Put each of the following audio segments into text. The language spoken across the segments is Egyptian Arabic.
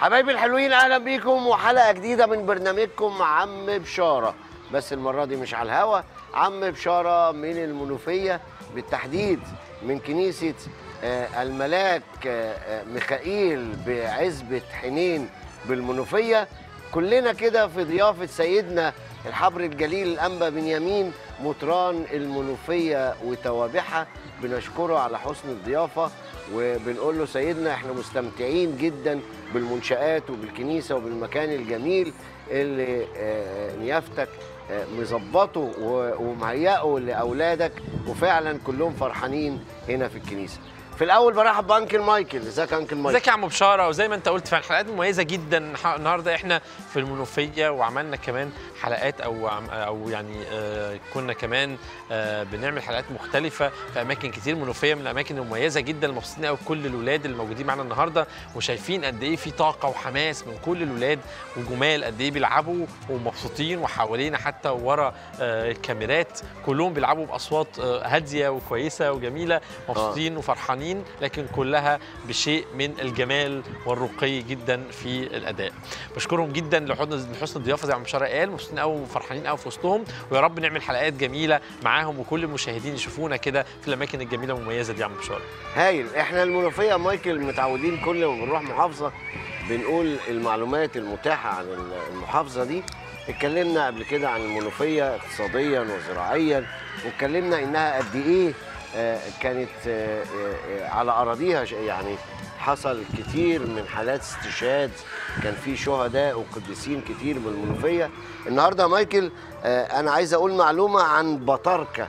حبايبي الحلوين اهلا بيكم وحلقه جديده من برنامجكم عم بشاره بس المره دي مش على الهوا عم بشاره من المنوفيه بالتحديد من كنيسه آه، الملاك آه، آه، ميخائيل بعزبه حنين بالمنوفيه كلنا كده في ضيافه سيدنا الحبر الجليل الانبا بنيامين مطران المنوفيه وتوابعها بنشكره على حسن الضيافه وبنقول له سيدنا احنا مستمتعين جدا بالمنشآت وبالكنيسة وبالمكان الجميل اللي آه، نيافتك آه، مظبطه و- ومهيئه لأولادك وفعلا كلهم فرحانين هنا في الكنيسة في الأول برحب بأنكل مايكل ازيك يا أنكل مايكل ازيك يا عم بشاره وزي ما انت قلت فعلا حلقات مميزه جدا ح- النهارده احنا في المنوفيه وعملنا كمان حلقات او عم- او يعني آه كنا كمان آه بنعمل حلقات مختلفه في اماكن كتير منوفيه من الاماكن المميزه جدا مبسوطين قوي بكل الاولاد اللي موجودين معانا النهارده وشايفين قد ايه في طاقه وحماس من كل الاولاد وجمال قد ايه بيلعبوا ومبسوطين وحوالينا حتى ورا آه الكاميرات كلهم بيلعبوا باصوات آه هاديه وكويسه وجميله مبسوطين وفرحانين لكن كلها بشيء من الجمال والرقي جدا في الاداء بشكرهم جدا لحسن لحسن الضيافه زي ما بشاره قال مبسوطين قوي وفرحانين قوي في وسطهم ويا رب نعمل حلقات جميله معاهم وكل المشاهدين يشوفونا كده في الاماكن الجميله والمميزه دي يا عم بشاره هايل احنا المنوفية يا مايكل متعودين كل ما بنروح محافظة بنقول المعلومات المتاحة عن المحافظة دي اتكلمنا قبل كده عن المنوفية اقتصاديا وزراعيا واتكلمنا انها قد ايه آه، كانت آه، آه، على اراضيها ش- يعني حصل كتير من حالات استشهاد كان في شهداء وقديسين كتير بالمنوفية النهارده يا مايكل آه، انا عايز اقول معلومة عن بطاركة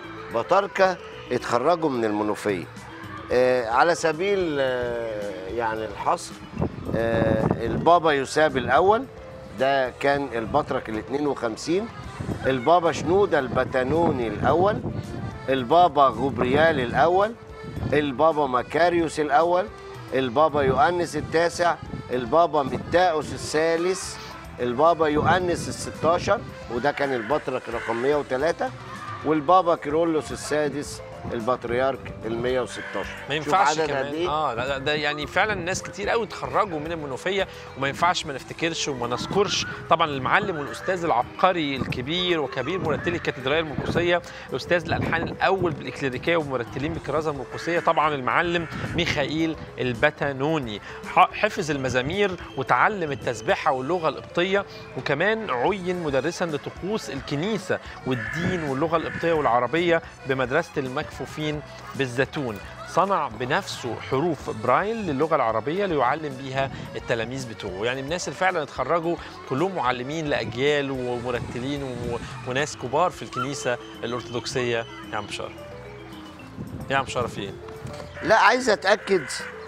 بطاركة اتخرجوا من المنوفية آه، على سبيل آه، يعني الحصر آه، البابا يساب الأول ده كان البطرك ال 52 البابا شنودة البتانوني الأول البابا غبريال الأول البابا مكاريوس الأول البابا يؤنس التاسع البابا متاؤس الثالث البابا يؤنس الستاشر وده كان البطرك رقم 103 والبابا كيرلس السادس البطريرك ال 116 ما شوف ينفعش عدد قد كمان إيه؟ اه لا لا، ده يعني فعلا ناس كتير قوي اتخرجوا من المنوفيه وما ينفعش ما نفتكرش وما نذكرش طبعا المعلم والاستاذ العبقري الكبير وكبير مرتلي الكاتدرائيه المرقسيه الاستاذ الالحان الاول بالاكليريكيه ومرتلين بالكرازه المرقسيه طبعا المعلم ميخائيل البتانوني ح- حفظ المزامير وتعلم التسبيحه واللغه القبطيه وكمان عين مدرسا لطقوس الكنيسه والدين واللغه القبطيه والعربيه بمدرسه المكفوفين بالزيتون صنع بنفسه حروف برايل للغه العربيه ليعلم بيها التلاميذ بتوعه يعني الناس اللي فعلا اتخرجوا كلهم معلمين لاجيال ومرتلين و- وناس كبار في الكنيسه الارثوذكسيه يا عم بشاره يا عم بشاره في ايه لا عايز اتاكد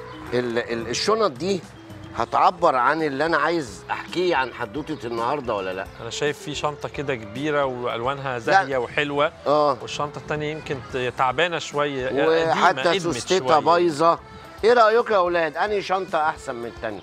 ال- ال- الشنط دي هتعبر عن اللي انا عايز احكيه عن حدوته النهارده ولا لا انا شايف في شنطه كده كبيره والوانها زاهيه وحلوه اه والشنطه الثانيه يمكن ت- تعبانه شويه قديمة، وحتى قدمت سوستيتا شوية. بايظه ايه رايكم يا اولاد انهي شنطه احسن من الثانيه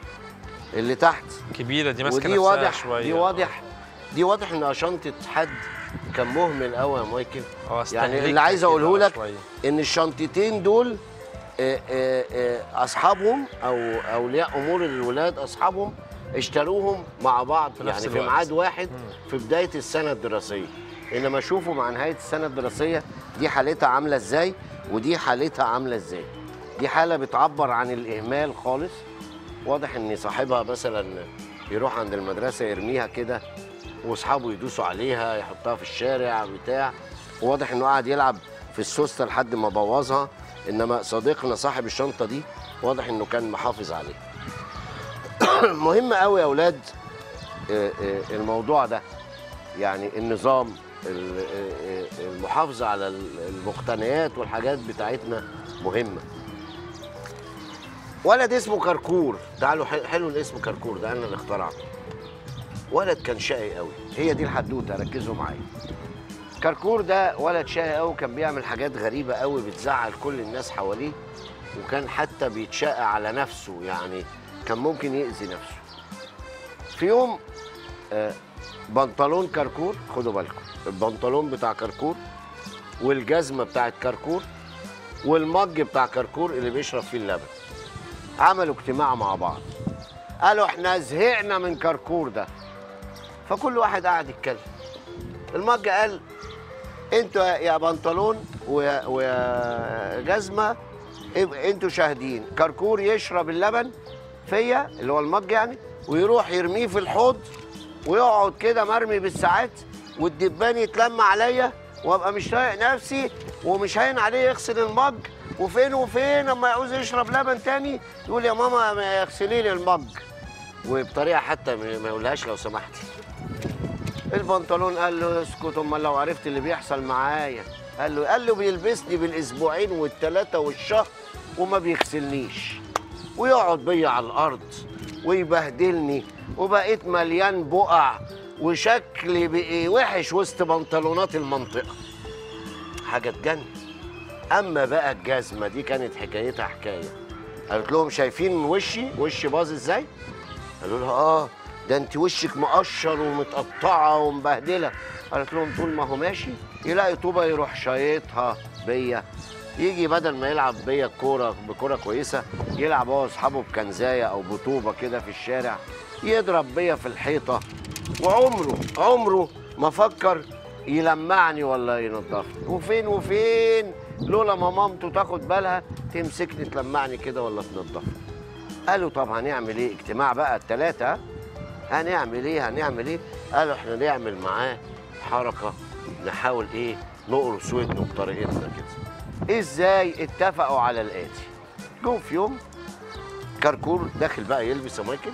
اللي تحت كبيره دي ماسكه ودي نفسها واضح شويه دي واضح دي واضح انها شنطه حد كان مهمل قوي يا مايكل آه، يعني استهلكها اللي عايز كده اقوله لك شوية. ان الشنطتين دول آه، آه، آه، اصحابهم او اولياء امور الولاد اصحابهم اشتروهم مع بعض في نفس يعني في الوقت. ميعاد واحد في بدايه السنه الدراسيه انما شوفوا مع نهايه السنه الدراسيه دي حالتها عامله ازاي ودي حالتها عامله ازاي دي حاله بتعبر عن الاهمال خالص واضح ان صاحبها مثلا يروح عند المدرسه يرميها كده واصحابه يدوسوا عليها يحطها في الشارع بتاع وواضح انه قاعد يلعب في السوسته لحد ما بوظها انما صديقنا صاحب الشنطه دي واضح انه كان محافظ عليها مهم قوي يا اولاد آه، آه، الموضوع ده يعني النظام ال- آه، آه، المحافظه على المقتنيات والحاجات بتاعتنا مهمه ولد اسمه كركور تعالوا حل- حلو الاسم كركور ده انا اللي اخترعته ولد كان شقي قوي هي دي الحدوته ركزوا معايا كركور ده ولد شقي قوي كان بيعمل حاجات غريبه قوي بتزعل كل الناس حواليه وكان حتى بيتشقى على نفسه يعني كان ممكن يأذي نفسه في يوم آه، بنطلون كركور خدوا بالكم البنطلون بتاع كركور والجزمه بتاعت كركور والمج بتاع كركور اللي بيشرب فيه اللبن عملوا اجتماع مع بعض قالوا احنا زهقنا من كركور ده فكل واحد قاعد يتكلم المج قال انتوا يا بنطلون ويا ويا جزمه اب- انتوا شاهدين كركور يشرب اللبن فيا اللي هو المج يعني ويروح يرميه في الحوض ويقعد كده مرمي بالساعات والدبان يتلم عليا وابقى مش طايق نفسي ومش هين عليه يغسل المج وفين وفين اما يعوز يشرب لبن تاني يقول يا ماما ما اغسلي لي المج وبطريقه حتى ما ما يقولهاش لو سمحتي البنطلون قال له اسكت امال لو عرفت اللي بيحصل معايا قال له قال له بيلبسني بالاسبوعين والثلاثه والشهر وما بيغسلنيش ويقعد بيا على الارض ويبهدلني وبقيت مليان بقع وشكلي بقي وحش وسط بنطلونات المنطقه حاجه تجنن اما بقى الجزمه دي كانت حكايتها حكايه قالت لهم شايفين وشي وشي باظ ازاي قالوا لها اه ده انت وشك مقشر ومتقطعه ومبهدله قالت لهم طول ما هو ماشي يلاقي طوبه يروح شايطها بيا يجي بدل ما يلعب بيا الكوره بكوره كويسه يلعب هو واصحابه بكنزايه او بطوبه كده في الشارع يضرب بيا في الحيطه وعمره عمره ما فكر يلمعني ولا ينضفني وفين وفين لولا ما مامته تاخد بالها تمسكني تلمعني كده ولا تنضفني قالوا طب هنعمل ايه اجتماع بقى الثلاثه هنعمل ايه هنعمل ايه قالوا احنا نعمل معاه حركه نحاول ايه نقرص ودنه بطريقتنا كده ازاي اتفقوا على الاتي جم في يوم كركور داخل بقى يلبس يا مايكل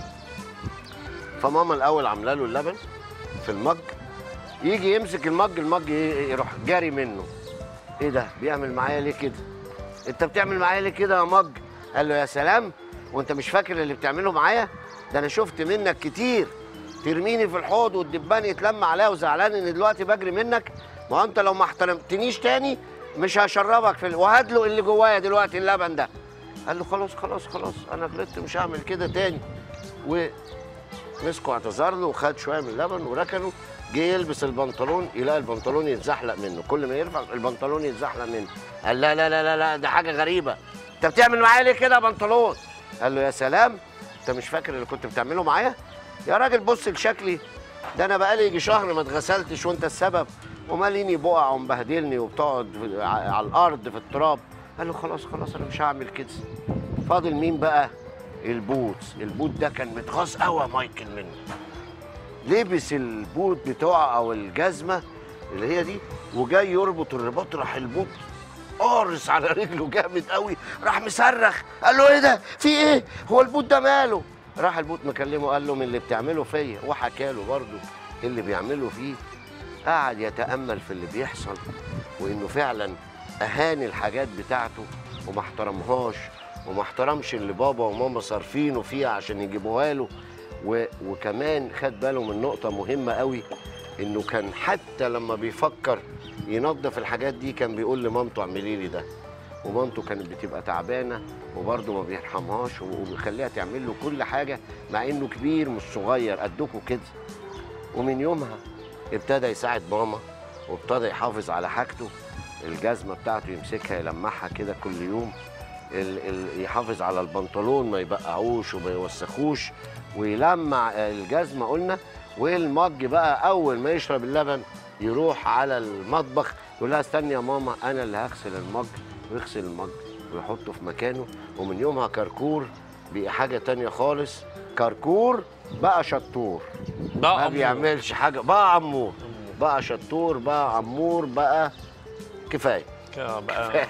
فماما الاول عامله له اللبن في المج يجي يمسك المج المج ي- يروح جاري منه ايه ده بيعمل معايا ليه كده انت بتعمل معايا ليه كده يا مج قال له يا سلام وانت مش فاكر اللي بتعمله معايا ده انا شفت منك كتير ترميني في الحوض والدبان يتلم عليا وزعلان ان دلوقتي بجري منك ما هو انت لو ما احترمتنيش تاني مش هشربك في ال... وهدلق اللي جوايا دلوقتي اللبن ده قال له خلاص خلاص خلاص انا غلطت مش هعمل كده تاني ومسكوا اعتذر له وخد شويه من اللبن وركنه جه يلبس البنطلون يلاقي البنطلون يتزحلق منه كل ما يرفع البنطلون يتزحلق منه قال لا لا لا لا لا ده حاجه غريبه انت بتعمل معايا ليه كده يا بنطلون قال له يا سلام انت مش فاكر اللي كنت بتعمله معايا يا راجل بص لشكلي ده انا بقالي يجي شهر ما اتغسلتش وانت السبب وماليني بقع ومبهدلني وبتقعد في- ع- على الارض في التراب قال له خلاص خلاص انا مش هعمل كده فاضل مين بقى البوت البوت ده كان متغاظ قوي يا مايكل منه لبس البوت بتوعه او الجزمه اللي هي دي وجاي يربط الرباط راح البوت قارص على رجله جامد قوي راح مصرخ قال له ايه ده في ايه هو البوت ده ماله راح البوت مكلمه قال له من اللي بتعمله فيا وحكى له برضه اللي بيعمله فيه قعد يتامل في اللي بيحصل وانه فعلا اهان الحاجات بتاعته وما احترمهاش وما احترمش اللي بابا وماما صارفينه فيها عشان يجيبوها له و... وكمان خد باله من نقطة مهمة قوي انه كان حتى لما بيفكر ينظف الحاجات دي كان بيقول لمامته اعملي لي ده ومامته كانت بتبقى تعبانة وبرضه ما بيرحمهاش وبيخليها تعمل له كل حاجة مع انه كبير مش صغير قدكوا كده ومن يومها ابتدى يساعد ماما وابتدى يحافظ على حاجته الجزمة بتاعته يمسكها يلمعها كده كل يوم ال ال يحافظ على البنطلون ما يبقعوش وما يوسخوش ويلمع الجزمة قلنا والمج بقى أول ما يشرب اللبن يروح على المطبخ يقول لها استني يا ماما أنا اللي هغسل المج ويغسل المج ويحطه في مكانه ومن يومها كركور بقى حاجة تانية خالص كركور بقى شطور ده ما أمور. بيعملش حاجة بقى عمور بقى شطور بقى عمور بقى كفاية كده بقى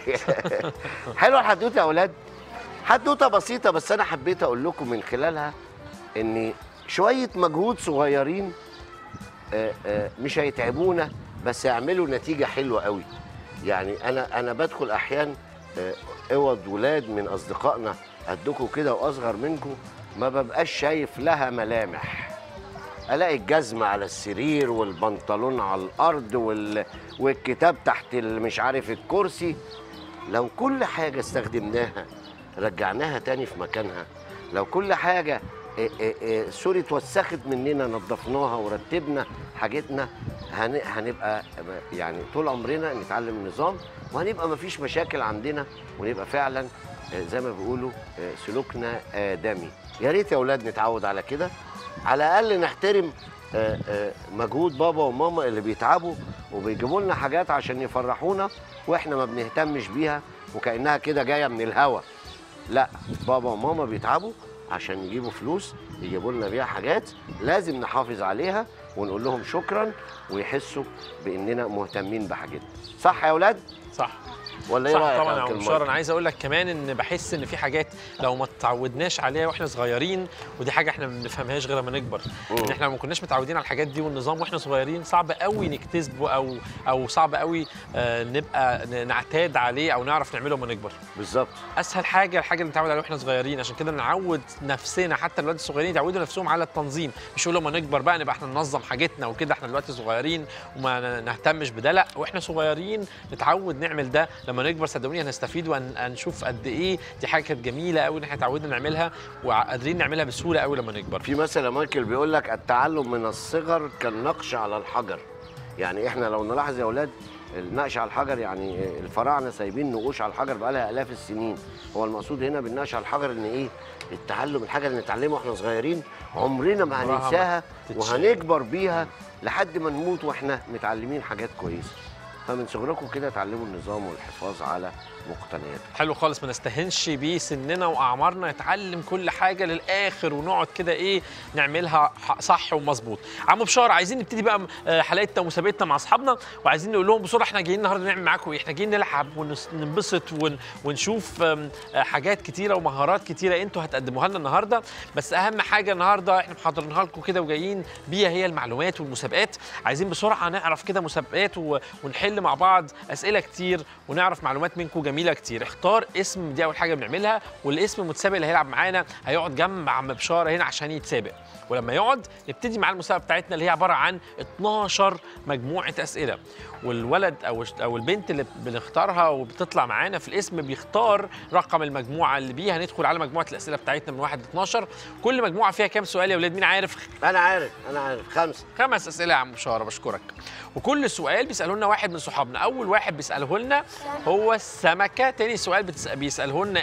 حلوه الحدوته يا اولاد حدوته بسيطه بس انا حبيت اقول لكم من خلالها ان شويه مجهود صغيرين آه، آه، مش هيتعبونا بس يعملوا نتيجه حلوه قوي يعني انا انا بدخل احيان آه، اوض ولاد من اصدقائنا قدكم كده واصغر منكم ما ببقاش شايف لها ملامح الاقي الجزمه على السرير والبنطلون على الارض وال... والكتاب تحت ال- مش عارف الكرسي لو كل حاجه استخدمناها رجعناها تاني في مكانها لو كل حاجه إيه إيه إيه سوري اتوسخت مننا نظفناها ورتبنا حاجتنا هن- هنبقى يعني طول عمرنا نتعلم النظام وهنبقى مفيش مشاكل عندنا ونبقى فعلا آه، زي ما بيقولوا آه، سلوكنا آدمي يا ريت يا أولاد نتعود على كده على الأقل نحترم آه، آه، مجهود بابا وماما اللي بيتعبوا وبيجيبوا لنا حاجات عشان يفرحونا واحنا ما بنهتمش بيها وكأنها كده جاية من الهوا لا بابا وماما بيتعبوا عشان يجيبوا فلوس يجيبوا لنا بيها حاجات لازم نحافظ عليها ونقول لهم شكرا ويحسوا باننا مهتمين بحاجتنا صح يا اولاد صح ولا ايه صح رايك طبعا يا أنكل عم بشار مايكل؟ انا عايز اقول لك كمان ان بحس ان في حاجات لو ما اتعودناش عليها واحنا صغيرين ودي حاجه احنا ما بنفهمهاش غير لما نكبر مم. ان احنا لو ما كناش متعودين على الحاجات دي والنظام واحنا صغيرين صعب قوي نكتسبه او او صعب قوي آه، نبقى ن- نعتاد عليه او نعرف نعمله لما نكبر بالظبط اسهل حاجه الحاجه اللي نتعود عليها واحنا صغيرين عشان كده نعود نفسنا حتى الولاد الصغيرين يتعودوا نفسهم على التنظيم مش يقولوا لما نكبر بقى نبقى احنا ننظم حاجتنا وكده احنا دلوقتي صغيرين وما ن- نهتمش بده لا واحنا صغيرين نتعود نعمل ده لما نكبر صدقوني هنستفيد وهنشوف قد ايه دي حاجه كانت جميله قوي ان احنا اتعودنا نعملها وقادرين نعملها بسهوله قوي لما نكبر في مثل يا مايكل بيقول لك التعلم من الصغر كالنقش على الحجر يعني احنا لو نلاحظ يا اولاد النقش على الحجر يعني الفراعنه سايبين نقوش على الحجر بقالها الاف السنين هو المقصود هنا بالنقش على الحجر ان ايه التعلم الحاجه اللي نتعلمها واحنا صغيرين عمرنا ما عمرها ما هننساها تتشال. وهنكبر بيها لحد ما نموت واحنا متعلمين حاجات كويسه فمن صغركم كده اتعلموا النظام والحفاظ على مقتنياتكم حلو خالص ما نستهنش بيه سننا واعمارنا نتعلم كل حاجه للاخر ونقعد كده ايه نعملها ح- صح ومظبوط عم بشار عايزين نبتدي بقى آه، حلقتنا ومسابقتنا مع اصحابنا وعايزين نقول لهم بسرعه احنا جايين النهارده نعمل معاكم ايه احنا جايين نلعب وننبسط ون ونشوف آم، آه، حاجات كتيره ومهارات كتيره انتوا هتقدموها لنا النهارده بس اهم حاجه النهارده احنا محضرينها لكم كده وجايين بيها هي المعلومات والمسابقات عايزين بسرعه نعرف كده مسابقات و- ونحل مع بعض اسئله كتير ونعرف معلومات منكم جميله كتير اختار اسم دي اول حاجه بنعملها والاسم المتسابق اللي هيلعب معانا هيقعد جنب عم بشاره هنا عشان يتسابق ولما يقعد نبتدي مع المسابقه بتاعتنا اللي هي عباره عن 12 مجموعه اسئله والولد او او البنت اللي بنختارها وبتطلع معانا في الاسم بيختار رقم المجموعه اللي بيها ندخل على مجموعه الاسئله بتاعتنا من 1 ل 12 كل مجموعه فيها كام سؤال يا ولاد مين عارف انا عارف انا عارف خمسه خمس اسئله يا عم بشاره بشكرك وكل سؤال بيساله لنا واحد من صحابنا اول واحد بيساله لنا هو السمكه تاني سؤال بتس- بيساله لنا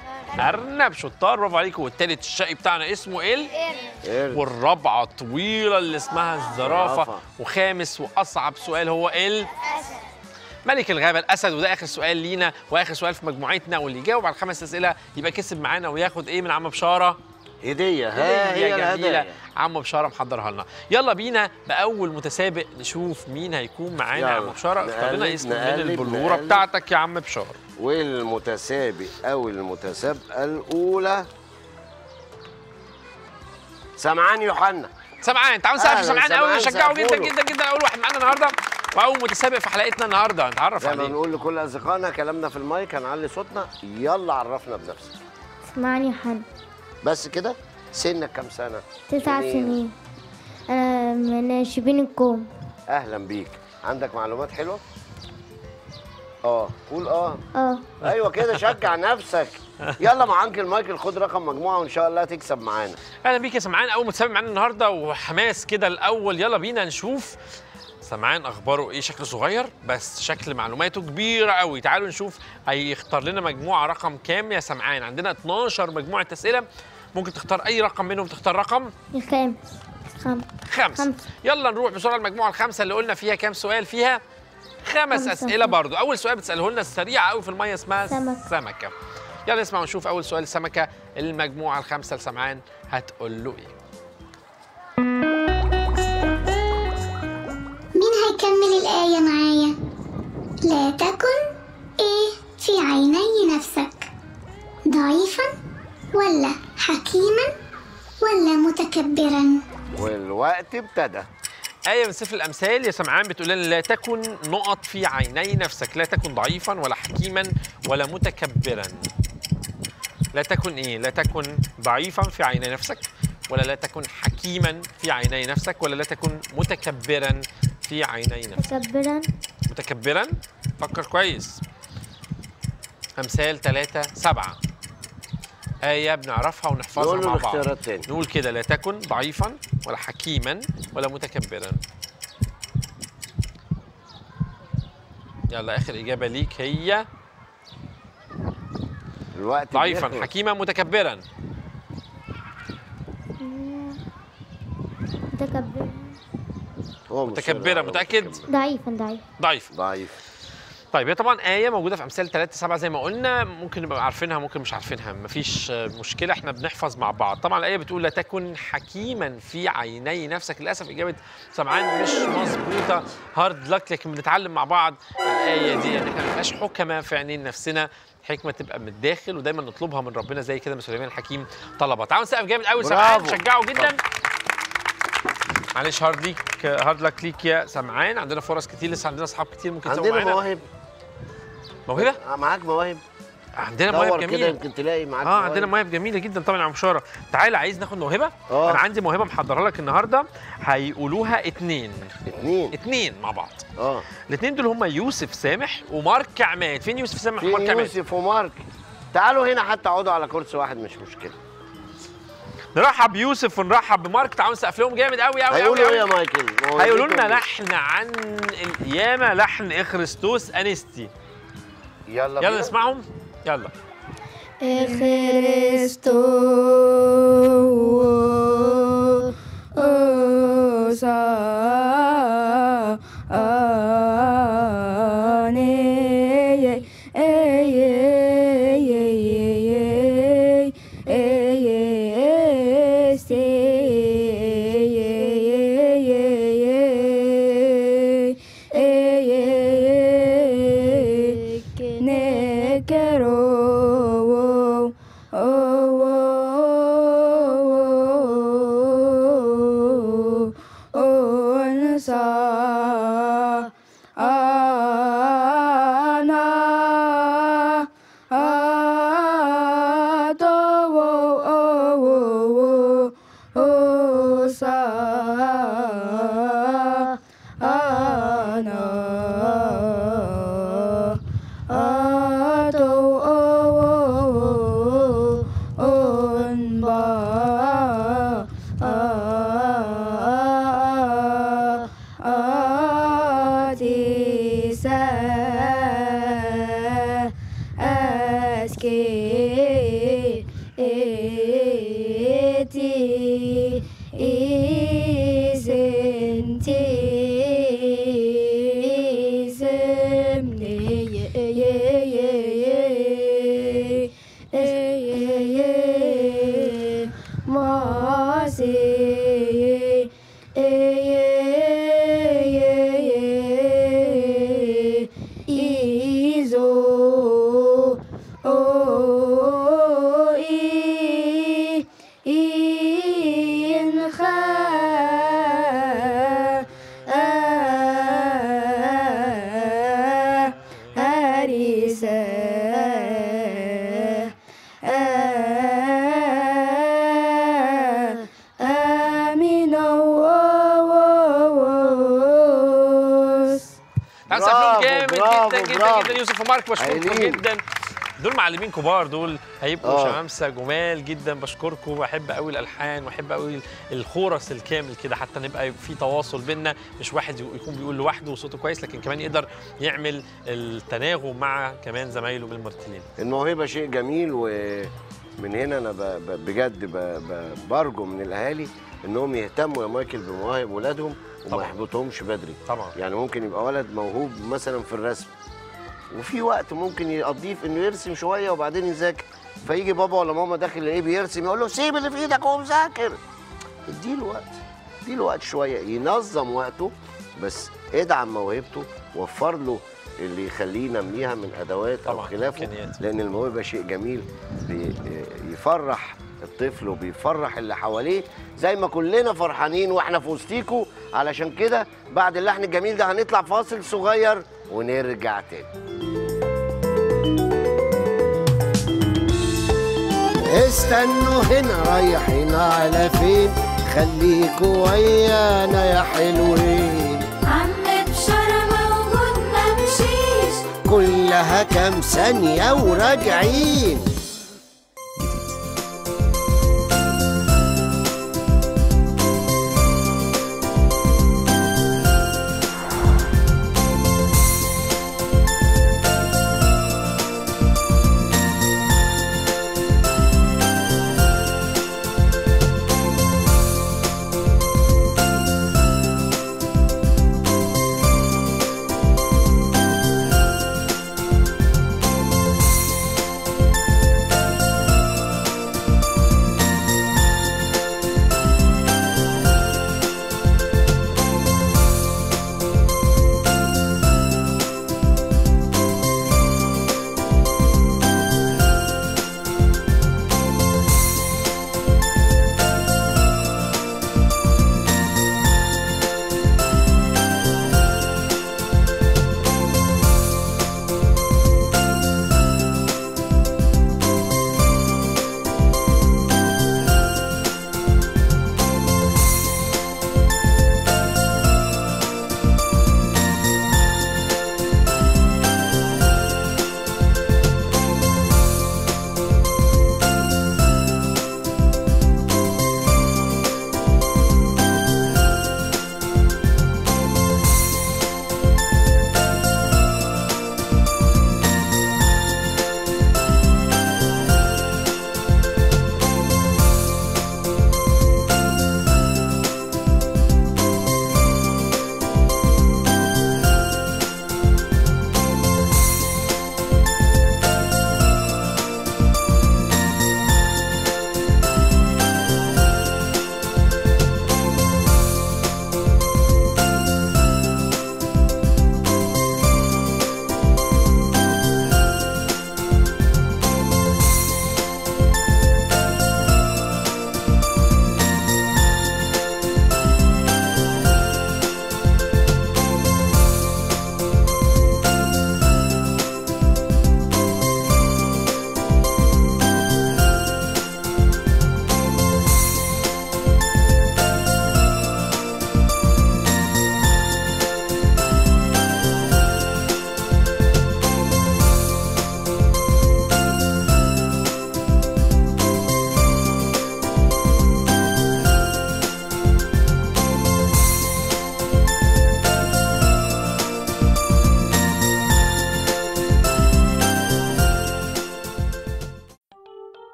الارنب شطار برافو عليكم والتالت الشقي بتاعنا اسمه ال قرد. والرابعه الطويله اللي اسمها الزرافه زرافة. وخامس واصعب سؤال هو ال ملك الغابه الاسد وده اخر سؤال لينا واخر سؤال في مجموعتنا واللي يجاوب على الخمس اسئله يبقى كسب معانا وياخد ايه من عم بشاره هديه ها هي جميلة الهدايا عم بشارة محضرها لنا يلا بينا بأول متسابق نشوف مين هيكون معانا يا يلا. عم بشارة اختار لنا نقلب- اسم من نقلب- البلورة نقلب. بتاعتك يا عم بشارة والمتسابق او المتسابقه الاولى سمعان يوحنا سمعان تعالوا نسقف أهلاً، سمعان قوي سمعان، نشجعه جدا سقفوله. جدا جدا أول واحد معانا النهاردة وأول متسابق في حلقتنا النهاردة نتعرف زي ما عليه بنقول لكل اصدقائنا كلامنا في المايك هنعلي صوتنا يلا عرفنا بنفسك اسمعني حد بس كده سنك كام سنه تسع منين؟ سنين أنا من شبين الكوم اهلا بيك عندك معلومات حلوه اه قول اه اه ايوه كده شجع نفسك يلا مع انكل مايكل خد رقم مجموعه وان شاء الله تكسب معانا أهلا بيك يا سمعان أول متسابق معانا النهاردة وحماس كده الأول يلا بينا نشوف سمعان اخباره ايه شكله صغير بس شكل معلوماته كبيره قوي تعالوا نشوف هيختار لنا مجموعه رقم كام يا سمعان عندنا 12 مجموعه اسئله ممكن تختار اي رقم منهم تختار رقم الخامس خمس خمسة خمسة. يلا نروح بسرعه المجموعه الخامسه اللي قلنا فيها كام سؤال فيها خمس خمسة. اسئله برضو اول سؤال بتساله لنا السريعه قوي في الميه اسمها سمك. سمكه يلا نسمع ونشوف اول سؤال السمكه المجموعه الخامسه لسمعان هتقول له ايه مين هيكمل الآية معايا؟ لا تكن إيه في عيني نفسك ضعيفا ولا حكيما ولا متكبرا والوقت ابتدى آية من سفر الأمثال يا سمعان بتقول لنا لا تكن نقط في عيني نفسك لا تكن ضعيفا ولا حكيما ولا متكبرا لا تكن إيه لا تكن ضعيفا في عيني نفسك ولا لا تكن حكيما في عيني نفسك ولا لا تكن متكبرا في عيني نفسك مكبرا متكبرا فكر كويس أمثال ثلاثة سبعة آية بنعرفها ونحفظها نقول له مع بعض الاختيارات تاني نقول كده لا تكن ضعيفا ولا حكيما ولا متكبرا يلا اخر اجابه ليك هي الوقت ضعيفا بيخلص. حكيما متكبرا متكبر هو مصر متكبرا على متاكد متكبر. ضعيفا ضعيف ضعيف ضعيف طيب هي طبعا آية موجودة في أمثال 3 7 زي ما قلنا ممكن نبقى عارفينها ممكن مش عارفينها مفيش آه، مشكلة احنا بنحفظ مع بعض طبعا الآية بتقول لا تكن حكيما في عيني نفسك للأسف إجابة سمعان مش مظبوطة هارد لك لكن بنتعلم مع بعض الآية دي ان احنا ما نبقاش حكمة في عينين نفسنا حكمة تبقى من الداخل ودايما نطلبها من ربنا زي كده ما سليمان الحكيم طلبها تعالوا نسقف جامد قوي سمعان برافو. شجعوا جدا معلش هارد ليك هارد لك ليك يا سمعان عندنا فرص كتير لسه عندنا اصحاب كتير ممكن يسووا عندنا معانا مواهب موهبه آه، معاك مواهب عندنا مواهب دور كده جميله يمكن تلاقي معاك اه عندنا مواهب جميله جدا طبعا يا عم بشاره تعالى عايز ناخد موهبه آه. انا عندي موهبه محضرها لك النهارده هيقولوها اتنين اتنين اتنين مع بعض اه الاتنين دول هم يوسف سامح ومارك عماد فين يوسف سامح في ومارك عماد يوسف ومارك تعالوا هنا حتى اقعدوا على كرسي واحد مش مشكله نرحب بيوسف ونرحب بمارك تعالوا نسقف لهم جامد قوي قوي هيقولوا ايه يا قوي مايكل هيقولوا لنا موهبتهم لحن عن القيامه لحن اخرستوس انستي يلا يلا بينا. نسمعهم يلا Nekero, oh, oh, oh, oh, nasa, ana, ato, oh, oh, oh, oh, sa, ana, ato, oh, oh, on ba, ati sa, aske, eti, isenti, isemne, ye, ye, ye, ye, ye, ye, ye, masi, ye, ye, ye, ye, izo, oh, i, in, kha, ah, harisa, ah, amina, oh, oh, oh, لا سقف لهم برافو، جامد برافو، جدا جدا برافو. جدا يوسف ومارك بشكركم هايلين. جدا دول معلمين كبار دول هيبقوا آه. شمامسه جمال جدا بشكركم بحب قوي الالحان واحب قوي الخورس الكامل كده حتى نبقى في تواصل بينا مش واحد يكون بيقول لوحده وصوته كويس لكن كمان يقدر يعمل التناغم مع كمان زمايله من المرتلين الموهبه شيء جميل ومن هنا انا ب... ب... بجد ب... ب... برجو من الاهالي انهم يهتموا يا مايكل بمواهب ولادهم وما طبعاً. يحبطهمش بدري طبعا يعني ممكن يبقى ولد موهوب مثلا في الرسم وفي وقت ممكن يقضيه في انه يرسم شويه وبعدين يذاكر فيجي بابا ولا ماما داخل يلاقيه بيرسم يقول له سيب اللي في ايدك وهو مذاكر اديله وقت اديله وقت شويه ينظم وقته بس ادعم موهبته وفر له اللي يخليه ينميها من ادوات او طبعاً، خلافه إمكانيات. لان الموهبه شيء جميل بي- يفرح الطفل وبيفرح اللي حواليه زي ما كلنا فرحانين واحنا في وسطيكوا علشان كده بعد اللحن الجميل ده هنطلع فاصل صغير ونرجع تاني استنوا هنا رايحين على فين خليكوا ويانا يا حلوين عم بشارة موجود ممشيش كلها كام ثانية وراجعين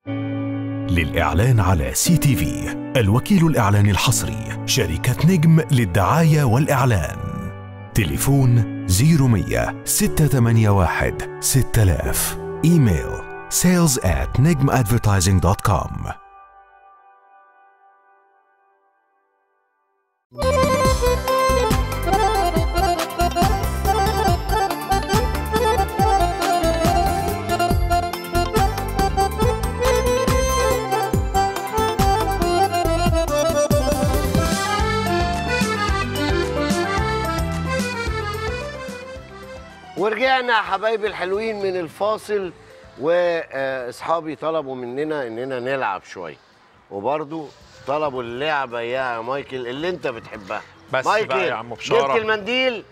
للإعلان على سي تي في الوكيل الإعلاني الحصري شركة نجم للدعاية والإعلان تليفون 0100 681 6000 إيميل sales at nigmadvertising.com ورجعنا يا حبايبي الحلوين من الفاصل واصحابي طلبوا مننا اننا نلعب شويه وبرضو طلبوا اللعبه يا مايكل اللي انت بتحبها بس مايكل بقى يا عم بشارة. جبت المنديل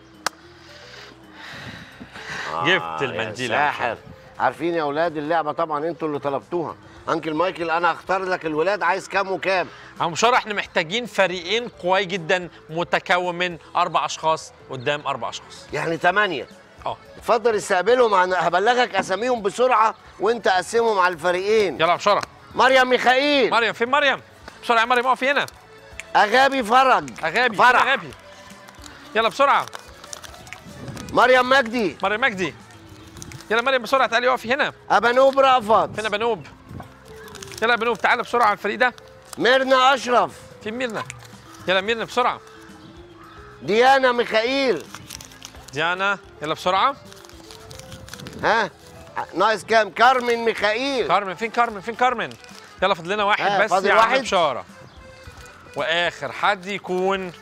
جبت يا المنديل يا عم ساحر عارفين يا اولاد اللعبه طبعا انتوا اللي طلبتوها انكل مايكل انا هختار لك الولاد عايز كام وكام عم بشارة احنا محتاجين فريقين قوي جدا متكون من اربع اشخاص قدام اربع اشخاص يعني ثمانيه اه اتفضل استقبلهم عن- هبلغك اساميهم بسرعه وانت قسمهم على الفريقين يلا يا بشارة مريم ميخائيل مريم فين مريم بسرعه يا مريم اقفي هنا اغابي فرج اغابي فرح. فين اغابي يلا بسرعه مريم مجدي مريم مجدي يلا مريم بسرعه تعالي اقفي هنا ابانوب رأفت فين يا بنوب يلا يا بنوب تعالى بسرعه على الفريق ده ميرنا اشرف فين ميرنا يلا ميرنا بسرعه ديانا ميخائيل ديانا يلا بسرعه ها ناقص كام كارمن ميخائيل كارمن فين كارمن فين كارمن يلا فاضل لنا واحد آه، بس فاضل يا عم واحد؟ بشاره واخر حد يكون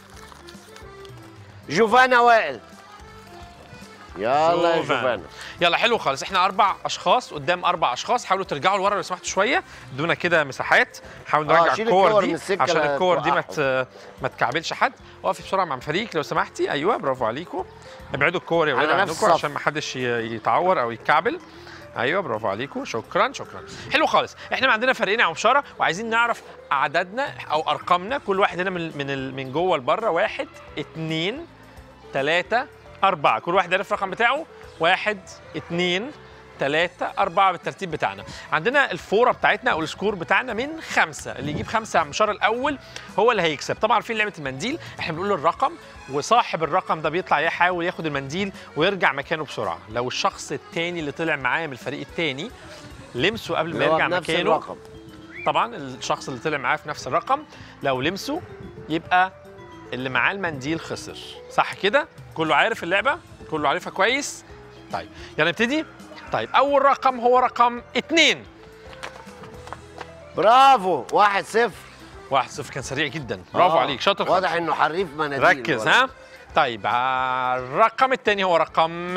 جوفانا وائل يلا يا جوفان. جوفانا يلا حلو خالص احنا اربع اشخاص قدام اربع اشخاص حاولوا ترجعوا لورا لو سمحتوا شويه ادونا كده مساحات حاولوا آه، نرجع شيل الكور الكور دي من السكة عشان لا الكور دي ما توقعهم. ت- ما تكعبلش حد اقفي بسرعه مع فريق لو سمحتي ايوه برافو عليكم ابعدوا الكور يا ولاد على نفس عنكم الصف. عشان ما حدش ي- يتعور او يتكعبل ايوه برافو عليكم شكرا شكرا حلو خالص احنا عندنا فريقين يا عم بشاره وعايزين نعرف عددنا او ارقامنا كل واحد هنا من من ال- من جوه لبره واحد اتنين تلاتة أربعة كل واحد عارف الرقم بتاعه واحد اتنين تلاتة أربعة بالترتيب بتاعنا عندنا الفورة بتاعتنا أو السكور بتاعنا من خمسة اللي يجيب خمسة على المشار الأول هو اللي هيكسب طبعا عارفين لعبة المنديل احنا بنقول الرقم وصاحب الرقم ده بيطلع يحاول ياخد المنديل ويرجع مكانه بسرعة لو الشخص التاني اللي طلع معاه من الفريق التاني لمسه قبل ما اللي هو يرجع بنفس مكانه الرقم طبعا الشخص اللي طلع معاه في نفس الرقم لو لمسه يبقى اللي معاه المنديل خسر صح كده كله عارف اللعبه كله عارفها كويس طيب يلا نبتدي طيب اول رقم هو رقم اتنين برافو واحد صفر واحد صفر كان سريع جدا برافو آه، عليك شاطر واضح خالص. انه حريف مناديل ركز ها طيب آه، الرقم الثاني هو رقم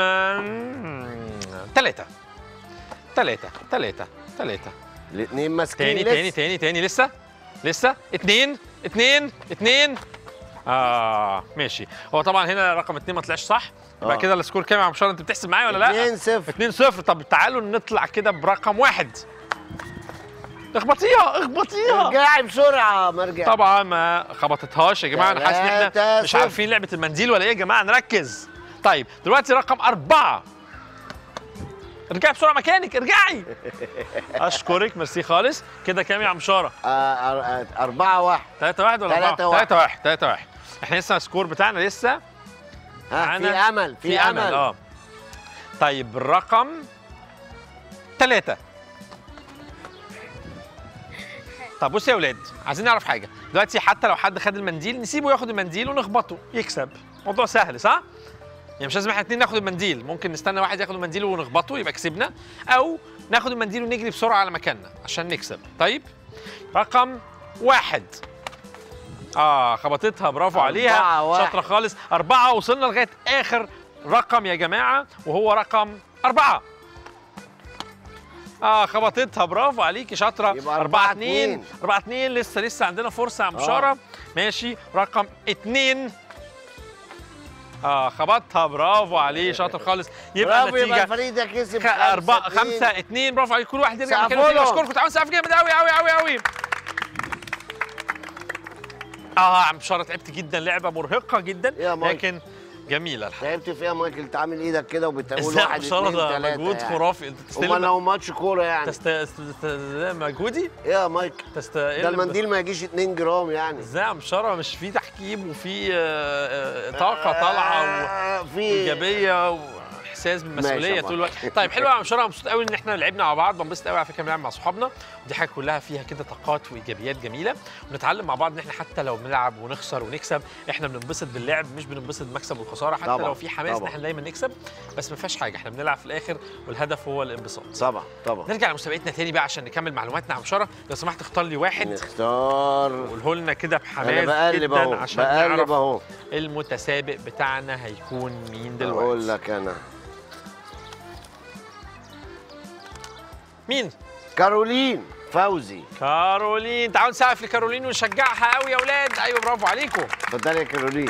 ثلاثة ثلاثة ثلاثة ثلاثة الاثنين ماسكين تاني لسه. تاني تاني تاني لسه لسه اتنين اتنين اتنين اه ماشي هو طبعا هنا رقم اتنين ما طلعش صح يبقى آه. كده السكور كام يا عم شارع انت بتحسب معايا ولا لا؟ 2 0 2 0 طب تعالوا نطلع كده برقم واحد اخبطيها اخبطيها ارجعي بسرعه مرجع طبعا ما خبطتهاش يا جماعه انا حاسس ان احنا تلاتة مش صفر. عارفين لعبه المنديل ولا ايه يا جماعه نركز طيب دلوقتي رقم أربعة ارجعي بسرعة مكانك ارجعي أشكرك ميرسي خالص كده كام يا عم شارة؟ آه، آه، أربعة واحد 3 1 ولا 4 تلاتة واحد. 3 1 3 1 احنا لسه السكور بتاعنا لسه ها معانا- في أمل في, أمل, اه طيب الرقم ثلاثة طب بصوا يا ولاد عايزين نعرف حاجة دلوقتي حتى لو حد خد المنديل نسيبه ياخد المنديل ونخبطه يكسب موضوع سهل صح؟ يعني مش لازم احنا اتنين ناخد المنديل ممكن نستنى واحد ياخد المنديل ونخبطه يبقى كسبنا او ناخد المنديل ونجري بسرعة على مكاننا عشان نكسب طيب رقم واحد اه خبطتها برافو أربعة عليها واحد. شاطرة خالص أربعة وصلنا لغاية آخر رقم يا جماعة وهو رقم أربعة اه خبطتها برافو عليكي شاطرة يبقى أربعة أربعة اتنين اتنين. أربعة اتنين لسه لسه عندنا فرصة يا عم آه. شارة ماشي رقم اتنين اه خبطها برافو عليه شاطر خالص يبقى برافو يبقى النتيجة الفريق ده كسب خ- أربعة اتنين. خمسة اتنين برافو عليك كل واحد يرجع سقفوا مكانه تاني لهم. أشكركم تعالوا سقف جامد أوي أوي أوي أوي اه يا عم بشارة تعبت جدا لعبة مرهقة جدا يا مايك. لكن جميله الحقيقه تعبت فيها مايكل انت عامل ايدك كده وبتقول ازاي واحد يا بشاره اتنين ده تلاته مجهود يعني. خرافي انت امال تستلم لو ماتش كوره يعني تست... تست... تست... مجهودي ايه يا مايك تست... إيه ده اللي بت- المنديل ما يجيش 2 جرام يعني ازاي يا بشاره مش في تحكيم وفي آه، آه، طاقه طالعه و... آه، في ايجابيه واحساس بالمسؤوليه ماشي يا طول الوقت مايك. طيب حلو يا بشاره مبسوط قوي ان احنا لعبنا مع بعض بنبسط قوي على فكره بنلعب مع صحابنا ودي حاجه كلها فيها كده طاقات وايجابيات جميله ونتعلم مع بعض ان احنا حتى لو بنلعب ونخسر ونكسب احنا بننبسط باللعب مش بننبسط بالمكسب والخساره حتى طبعاً، لو في حماس ان طبعاً. احنا دايما نكسب بس ما فيهاش حاجه احنا بنلعب في الاخر والهدف هو الانبساط طبعا طبعا نرجع لمسابقتنا تاني بقى عشان نكمل معلوماتنا عن بشاره لو سمحت اختار لي واحد نختار وقوله لنا كده انا بحماس بقلب جدا اهو عشان بقلب نعرف اهو المتسابق بتاعنا هيكون مين دلوقتي اقول لك انا مين كارولين فوزي كارولين تعالوا نسقف لكارولين ونشجعها قوي يا اولاد ايوه برافو عليكم اتفضلي يا كارولين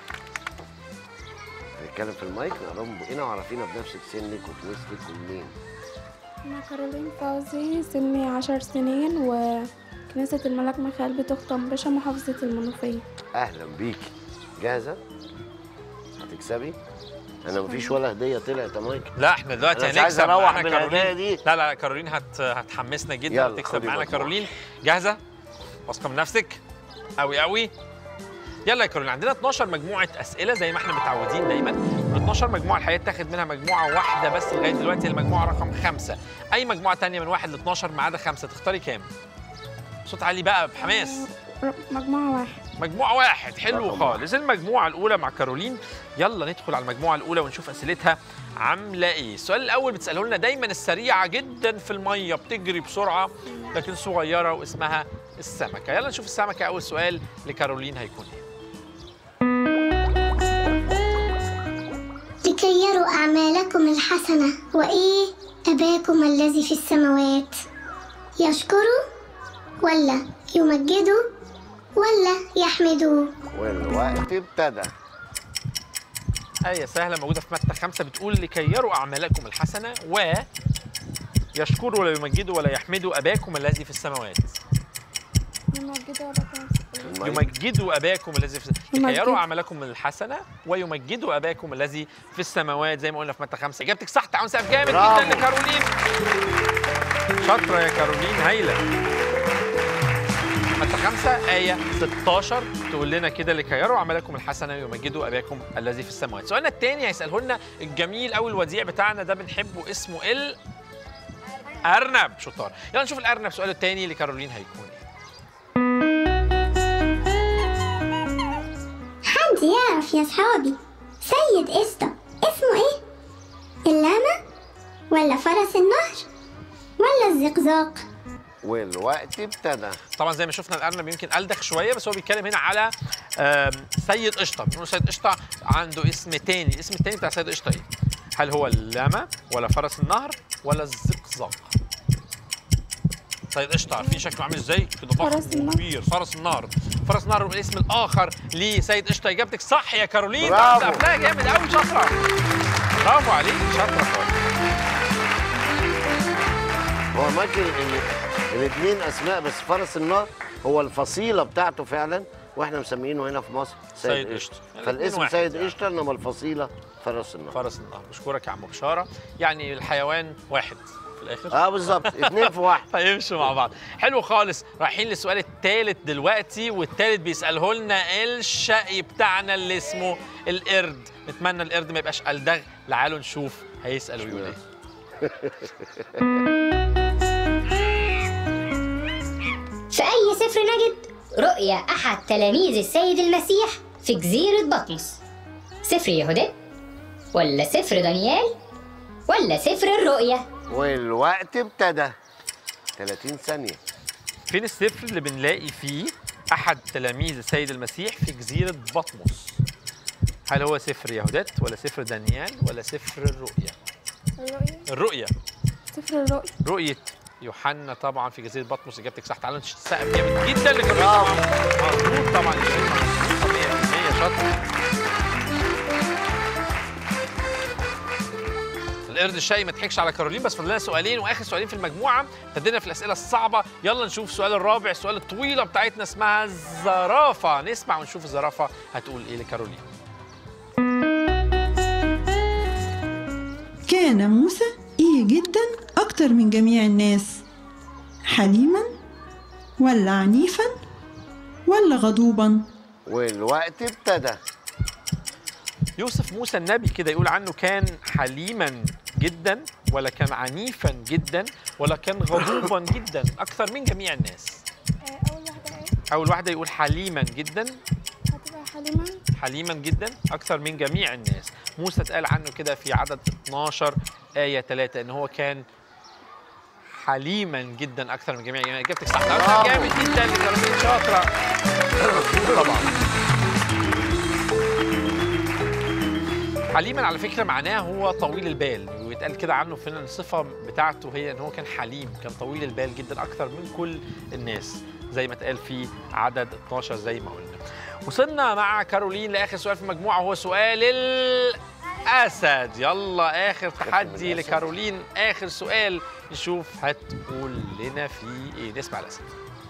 نتكلم في المايك نقرب بقنا وعرفينا بنفسك سنك وتوستك ومنين أنا كارولين فوزي سني عشر سنين وكنيسة الملاك ميخائيل بتختم باشا محافظة المنوفية اهلا بيكي جاهزه هتكسبي انا مفيش ولا هديه طلعت يا مايك لا احنا دلوقتي أنا مش عايز هنكسب أروح معانا بالهدايا كارولين دي. لا لا كارولين هت... هتحمسنا جدا يلا، وتكسب خدي معانا مجموعة. كارولين جاهزه واثقه من نفسك قوي قوي يلا يا كارولين عندنا 12 مجموعه اسئله زي ما احنا متعودين دايما ال 12 مجموعه الحقيقه تاخد منها مجموعه واحده بس لغايه دلوقتي المجموعه رقم خمسة اي مجموعه تانية من واحد ل 12 ما عدا خمسه تختاري كام صوت عالي بقى بحماس ر- مجموعة واحد مجموعة واحد حلو رقم خالص المجموعة الأولى مع كارولين يلا ندخل على المجموعة الأولى ونشوف أسئلتها عاملة إيه السؤال الأول بتسأله لنا دايما السريعة جدا في المية بتجري بسرعة لكن صغيرة واسمها السمكة يلا نشوف السمكة أول سؤال لكارولين هيكون إيه لكي يروا أعمالكم الحسنة وإيه أباكم الذي في السماوات يشكروا ولا يمجدوا ولا يحمدوا والوقت ابتدى آية سهلة موجودة في متى خمسة بتقول لكي يروا أعمالكم الحسنة و يشكروا ولا يمجدوا ولا يحمدوا أباكم الذي في السماوات يمجدوا أباكم المايك. يمجدوا اباكم الذي في لكي يمجد. يروا اعمالكم الحسنه ويمجدوا اباكم الذي في السماوات زي ما قلنا في متى خمسه اجابتك صح تعالوا نسقف جامد برافو. جدا لكارولين شاطره يا كارولين هايله متى خمسة آية 16 تقول لنا كده لكي يروا أعمالكم الحسنة ويمجدوا أباكم الذي في السماوات. سؤالنا الثاني هيسأله لنا الجميل أو الوديع بتاعنا ده بنحبه اسمه ال أرنب شطار. يلا نشوف الأرنب سؤاله الثاني لكارولين هيكون إيه؟ حد يعرف يا صحابي سيد قشطة اسمه ايه؟ اللاما ولا فرس النهر ولا الزقزاق والوقت ابتدى طبعا زي ما شفنا الارنب يمكن الدخ شويه بس هو بيتكلم هنا على آم، سيد قشطه بنقول سيد قشطه عنده اسم تاني الاسم التاني بتاع سيد قشطه ايه هل هو اللاما ولا فرس النهر ولا الزقزاق سيد قشطه عارفين شكله عامل ازاي كده فرس ضخم النهر. وكبير فرس النهر فرس النهر هو الاسم الاخر لسيد قشطه اجابتك صح يا كارولين برافو. تعال سقف لها جامد قوي شاطره برافو عليك شاطره خالص هو مايكل الاثنين اسماء بس فرس النار هو الفصيله بتاعته فعلا واحنا مسمينه هنا في مصر سيد سيد قشطة. قشطه الاتنين فالاسم واحد سيد يعني. قشطه انما الفصيله فرس النار فرس النهر بشكرك يا عم بشاره يعني الحيوان واحد في الاخر اه بالظبط اثنين في واحد هيمشوا مع بعض حلو خالص رايحين للسؤال الثالث دلوقتي والثالث بيساله لنا الشقي بتاعنا اللي اسمه القرد نتمنى القرد ما يبقاش الدغ تعالوا نشوف هيسال ويقول ايه في أي سفر نجد رؤيا أحد تلاميذ السيد المسيح في جزيرة بطمس سفر يهوديت ولا سفر دانيال ولا سفر الرؤيا والوقت ابتدى 30 ثانيه فين السفر اللي بنلاقي فيه احد تلاميذ السيد المسيح في جزيره بطمس هل هو سفر يهودات ولا سفر دانيال ولا سفر الرؤيا الرؤية الرؤيا سفر الرؤية رؤية يوحنا طبعا في جزيرة بطمس إجابتك صح تعالوا نسقف جامد جدا لكارولين طبعا مظبوط طبعا إجابتها مظبوطة 100% شاطرة القرد الشقي ما تضحكش على كارولين بس فاضل لنا سؤالين واخر سؤالين في المجموعه ابتدينا في الاسئله الصعبه يلا نشوف السؤال الرابع السؤال الطويله بتاعتنا اسمها الزرافه نسمع ونشوف الزرافه هتقول ايه لكارولين كان موسى إيه جدا أكتر من جميع الناس حليما ولا عنيفا ولا غضوبا والوقت ابتدى يوسف موسى النبي كده يقول عنه كان حليما جدا ولا كان عنيفا جدا ولا كان غضوبا جدا اكثر من جميع الناس أول واحدة إيه؟ اول واحده يقول حليما جدا هتبقى حليمة حليما جدا اكثر من جميع الناس موسى اتقال عنه كده في عدد 12 ايه 3 ان هو كان حليما جدا اكثر من جميع يعني اجابتك صح برافو. جامد جدا لكرامين شاطره طبعا حليما على فكره معناه هو طويل البال ويتقال كده عنه في الصفه بتاعته هي ان هو كان حليم كان طويل البال جدا اكثر من كل الناس زي ما اتقال في عدد 12 زي ما قلنا وصلنا مع كارولين لاخر سؤال في المجموعه وهو سؤال الاسد يلا اخر تحدي الأسد. لكارولين اخر سؤال نشوف هتقول لنا فيه ايه نسمع الاسد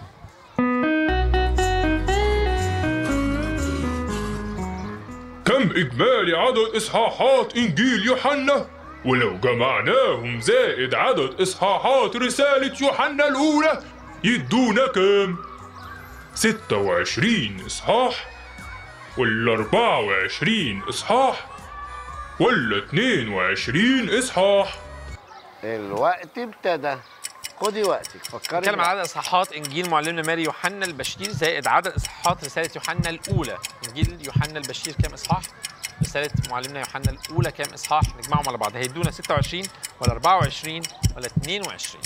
كم إجمالي عدد إصحاحات إنجيل يوحنا؟ ولو جمعناهم زائد عدد إصحاحات رسالة يوحنا الأولى يدونا كام؟ ستة وعشرين إصحاح ولا أربعة وعشرين إصحاح ولا اتنين وعشرين إصحاح الوقت ابتدى خدي وقتك فكري نتكلم بقى. على عدد اصحاحات انجيل معلمنا ماري يوحنا البشير زائد عدد اصحاحات رساله يوحنا الاولى انجيل يوحنا البشير كام اصحاح رساله معلمنا يوحنا الاولى كام اصحاح نجمعهم على بعض هيدونا 26 ولا 24 ولا 22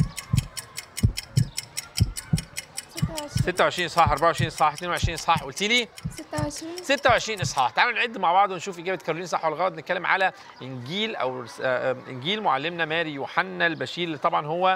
26 اصحاح 24 اصحاح 22 اصحاح قلتي لي 26 26 اصحاح تعالوا نعد مع بعض ونشوف اجابه كارولين صح ولا غلط نتكلم على انجيل او رس- آه، آه، انجيل معلمنا ماري يوحنا البشير اللي طبعا هو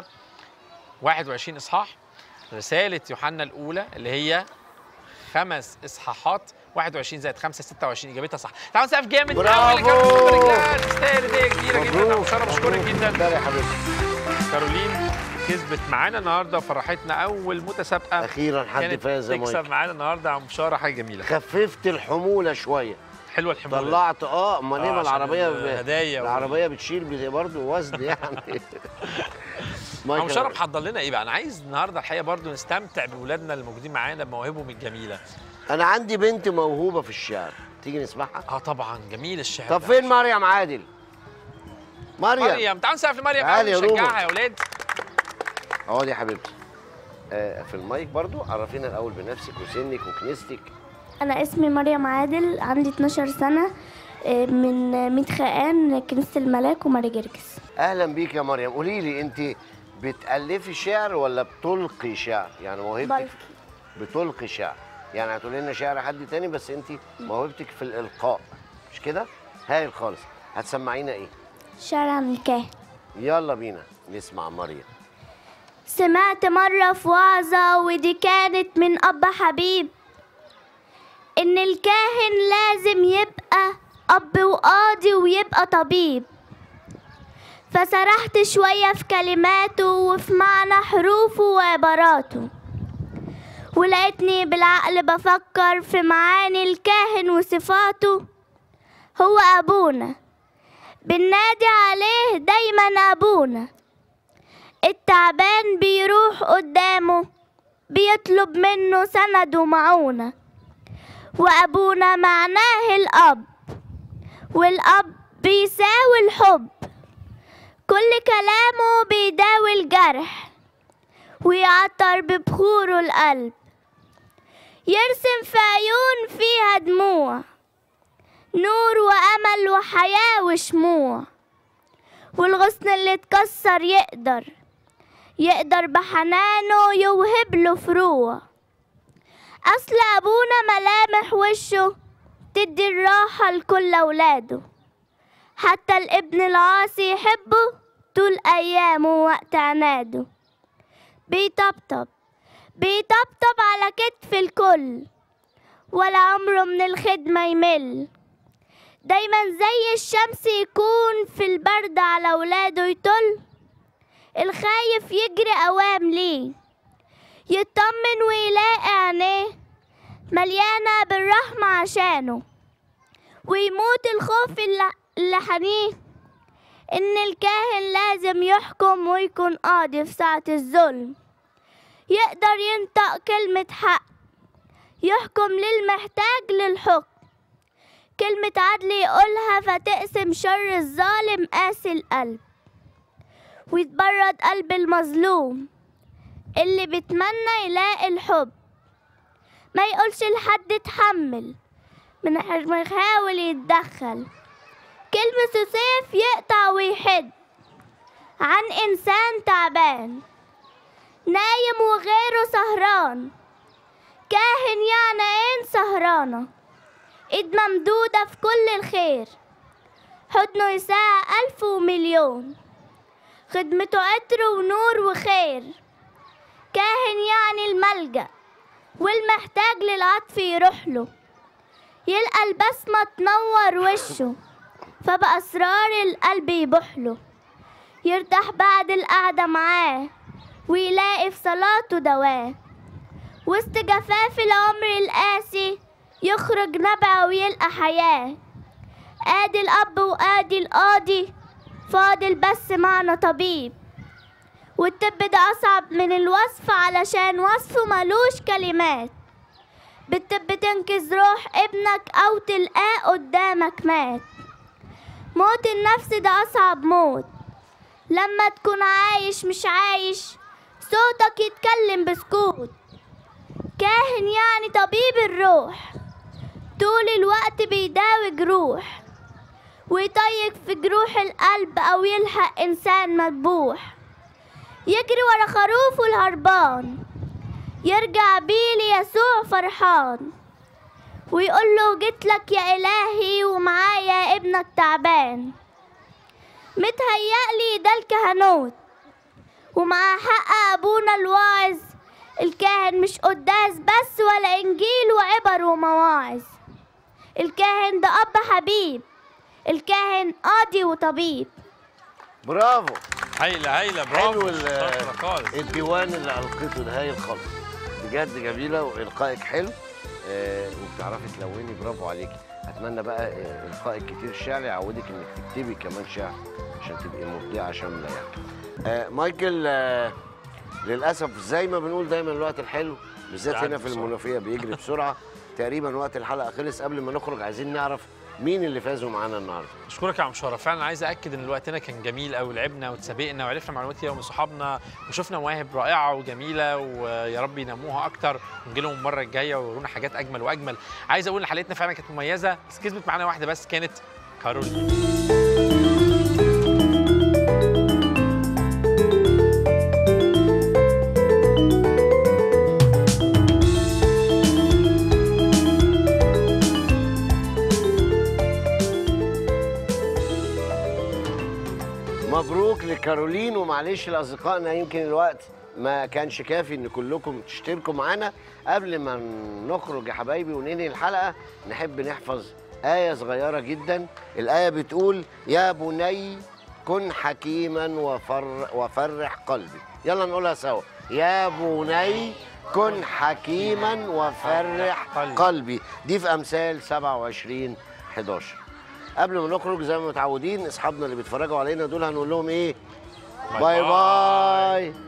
21 اصحاح رساله يوحنا الاولى اللي هي خمس اصحاحات 21 زائد 5 26 اجابتها صح تعالوا نسقف جامد برافو. قوي لكارولين سوبر تستاهل هديه كبيره جدا مبروك. انا بشرة بشكرك مبروك. جدا اتفضلي يا حبيبتي كارولين كسبت معانا النهارده وفرحتنا اول متسابقه اخيرا حد كانت فاز يا تكسب مايكل معانا النهارده عم بشاره حاجه جميله خففت الحموله شويه حلوه الحمولة طلعت اه امال ايه آه، ما عشان العربيه ب- الهدايا وال- العربيه بتشيل بت- برضه وزن يعني عم مايكل شرف محضر لنا ايه بقى انا عايز النهارده الحقيقه برضو نستمتع باولادنا اللي موجودين معانا بمواهبهم الجميله انا عندي بنت موهوبه في الشعر تيجي نسمعها اه طبعا جميل الشعر طب ده. فين مريم عادل مريم مريم تعالوا نسقف لمريم تعالي قوي يا روما. نشجعها يا اولاد اقعدي يا حبيبتي آه في المايك برضو عرفينا الاول بنفسك وسنك وكنيستك أنا اسمي مريم عادل عندي 12 سنة آه، من ميت خقان كنيسة الملاك وماري جرجس اهلا بيك يا مريم قولي لي انت بتالفي شعر ولا بتلقي شعر يعني موهبتك بتلقي شعر يعني هتقولي لنا شعر حد تاني بس انت موهبتك في الالقاء مش كده هايل خالص هتسمعينا ايه شعر عن الكاهن يلا بينا نسمع مريم سمعت مرة في وعظة ودي كانت من أب حبيب إن الكاهن لازم يبقى أب وقاضي ويبقى طبيب فسرحت شوية في كلماته وفي معنى حروفه وعباراته ولقيتني بالعقل بفكر في معاني الكاهن وصفاته هو أبونا بننادي عليه دايما أبونا التعبان بيروح قدامه بيطلب منه سند ومعونة وأبونا معناه الأب والأب بيساوي الحب كل كلامه بيداوي الجرح ويعطر ببخوره القلب يرسم في عيون فيها دموع نور وأمل وحياة وشموع والغصن اللي اتكسر يقدر يقدر بحنانه يوهب له فروع أصل أبونا ملامح وشه تدي الراحة لكل أولاده حتى الابن العاصي يحبه طول أيامه وقت عناده بيطبطب بيطبطب على كتف الكل ولا عمره من الخدمة يمل دايما زي الشمس يكون في البرد على ولاده يطل الخايف يجري أوام ليه يطمن ويلاقي عينيه مليانة بالرحمة عشانه ويموت الخوف اللي اللي حنيه إن الكاهن لازم يحكم ويكون قاضي في ساعة الظلم يقدر ينطق كلمة حق يحكم للمحتاج للحكم كلمة عدل يقولها فتقسم شر الظالم قاسي القلب ويتبرد قلب المظلوم اللي بيتمنى يلاقي الحب ما يقولش لحد اتحمل من غير ما يحاول يتدخل كلمة سيف يقطع ويحد عن إنسان تعبان نايم وغيره سهران كاهن يعني عين سهرانة إيد ممدودة في كل الخير حضنه يساع ألف ومليون خدمته عطر ونور وخير كاهن يعني الملجأ والمحتاج للعطف يروح له يلقى البسمة تنور وشه فبأسرار القلب يبوح له يرتاح بعد القعدة معاه ويلاقي في صلاته دواه وسط جفاف العمر القاسي يخرج نبع ويلقى حياة آدي الأب وآدي القاضي فاضل بس معنا طبيب والطب ده أصعب من الوصف علشان وصفه ملوش كلمات بالطب تنقذ روح ابنك أو تلقاه قدامك مات موت النفس ده أصعب موت لما تكون عايش مش عايش صوتك يتكلم بسكوت كاهن يعني طبيب الروح طول الوقت بيداوي جروح ويطيق في جروح القلب أو يلحق إنسان مذبوح يجري ورا خروفه الهربان يرجع بيه ليسوع فرحان ويقول له جيت لك يا إلهي ومعايا ابنك تعبان متهيألي ده الكهنوت ومع حق أبونا الواعظ الكاهن مش قداس بس ولا إنجيل وعبر ومواعظ الكاهن ده أب حبيب الكاهن قاضي وطبيب برافو هايله هايله برافو حلو ال- شاطرة خالص الديوان اللي ألقيته ده هايل خالص بجد جميلة وإلقائك حلو آه وبتعرفي تلوني برافو عليكي أتمنى بقى آه، إلقائك كتير شعر يعودك إنك تكتبي كمان شعر عشان تبقي مبدعة شاملة يعني آه مايكل آه للأسف زي ما بنقول دايما الوقت الحلو بالذات بيعدي هنا في بسرعة. المنوفية بيجري بسرعة تقريبا وقت الحلقة خلص قبل ما نخرج عايزين نعرف مين اللي فازوا معانا النهارده اشكرك يا عم شرف فعلا عايز اكد ان وقتنا كان جميل قوي لعبنا واتسابقنا وعرفنا معلومات كتير من صحابنا وشفنا مواهب رائعه وجميله ويا رب ينموها اكتر ونجي لهم المره الجايه ويورونا حاجات اجمل واجمل عايز اقول ان حلقتنا فعلا كانت مميزه بس كسبت معانا واحده بس كانت كارولين مبروك لكارولين ومعلش لاصدقائنا يمكن الوقت ما كانش كافي ان كلكم تشتركوا معانا قبل ما نخرج يا حبايبي وننهي الحلقه نحب نحفظ ايه صغيره جدا الايه بتقول يا بني كن حكيما وفر وفرح قلبي يلا نقولها سوا يا بني كن حكيما وفرح قلبي. قلبي دي في امثال 27 11 قبل ما نخرج زي ما متعودين اصحابنا اللي بيتفرجوا علينا دول هنقول لهم ايه باي باي باي. باي